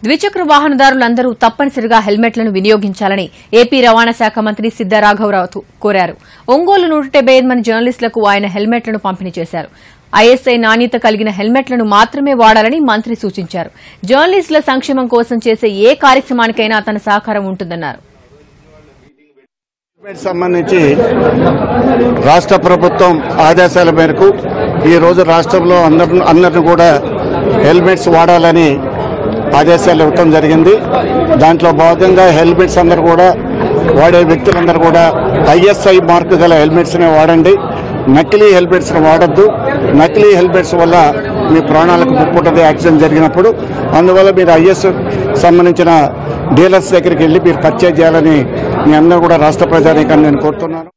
ద్విచక్ర వాహనదారులందరూ తప్పనిసరిగా హెల్మెట్లను వినియోగించాలని ఏపీ రవాణా శాఖ మంత్రి సిద్దారాఘవరావు కోరారు ఒంగోలు నూట డెబ్బై ఐదు మంది జర్నలిస్టులకు ఆయన హెల్మెట్లను పంపిణీ చేశారు ఐఎస్ఐ నాణ్యత కలిగిన హెల్మెట్లను మాత్రమే వాడాలని మంత్రి సూచించారు జర్నలిస్టుల సంక్షేమం కోసం చేసే ఏ కార్యక్రమానికైనా తన సహకారం ఉంటుందన్నారు హెల్మెట్ సంబంధించి రాష్ట్ర ప్రభుత్వం ఆదేశాల మేరకు ఈ రోజు రాష్ట్రంలో అందరు అందరిని కూడా హెల్మెట్స్ వాడాలని ఆదేశాలు ఇవ్వటం జరిగింది దాంట్లో భాగంగా హెల్మెట్స్ అందరూ కూడా వాడే వ్యక్తులందరూ కూడా ఐఎస్ఐ మార్క్ గల హెల్మెట్స్నే వాడండి నకిలీ హెల్మెట్స్ని వాడద్దు నకిలీ హెల్మెట్స్ వల్ల మీ ప్రాణాలకు ముప్పు ఉంటుంది యాక్సిడెంట్ జరిగినప్పుడు అందువల్ల మీరు ఐఎస్ సంబంధించిన డీలర్స్ దగ్గరికి వెళ్ళి మీరు పర్చేజ్ చేయాలని మీ అందరూ కూడా రాష్ట్ర ప్రజానీకాన్ని నేను కోరుతున్నాను